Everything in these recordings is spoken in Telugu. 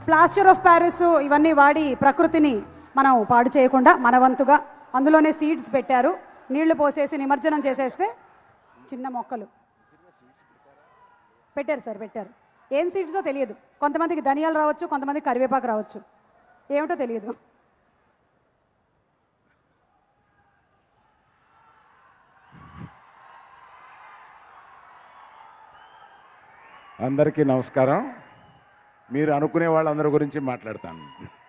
ప్లాస్టర్ ఆఫ్ ప్యారిస్ ఇవన్నీ వాడి ప్రకృతిని మనం పాడు చేయకుండా మన వంతుగా అందులోనే సీడ్స్ పెట్టారు నీళ్లు పోసేసి నిమజ్జనం చేసేస్తే చిన్న మొక్కలు పెట్టారు సార్ పెట్టారు ఏం సీడ్సో తెలియదు కొంతమందికి ధనియాలు రావచ్చు కొంతమందికి కరివేపాకు రావచ్చు ఏమిటో తెలియదు అందరికీ నమస్కారం మీరు అనుకునే వాళ్ళందరి గురించి మాట్లాడతాను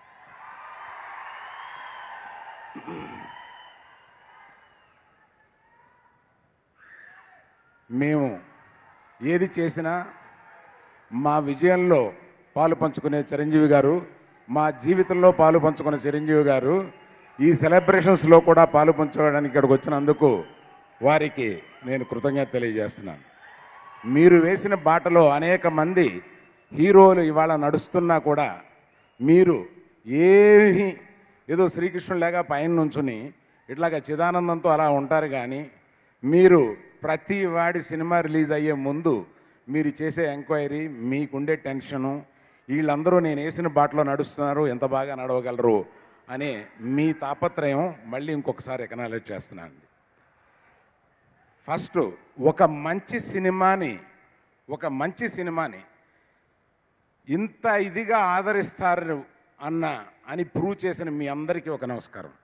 మేము ఏది చేసినా మా విజయంలో పాలు పంచుకునే చిరంజీవి గారు మా జీవితంలో పాలు పంచుకునే చిరంజీవి గారు ఈ సెలబ్రేషన్స్లో కూడా పాలు పంచుకోవడానికి ఇక్కడికి వచ్చినందుకు వారికి నేను కృతజ్ఞత తెలియజేస్తున్నాను మీరు వేసిన బాటలో అనేక మంది హీరోలు ఇవాళ నడుస్తున్నా కూడా మీరు ఏమి ఏదో శ్రీకృష్ణులాగా పైన నుంచుని ఇట్లాగా చిదానందంతో అలా ఉంటారు కానీ మీరు ప్రతి వాడి సినిమా రిలీజ్ అయ్యే ముందు మీరు చేసే ఎంక్వైరీ మీకుండే టెన్షను వీళ్ళందరూ నేను వేసిన బాటలో నడుస్తున్నారు ఎంత బాగా నడవగలరు అనే మీ తాపత్రయం మళ్ళీ ఇంకొకసారి ఎకనాలెడ్జ్ చేస్తున్నాను ఫస్ట్ ఒక మంచి సినిమాని ఒక మంచి సినిమాని ఇంత ఇదిగా ఆదరిస్తారు అన్న అని ప్రూవ్ చేసిన మీ అందరికీ ఒక నమస్కారం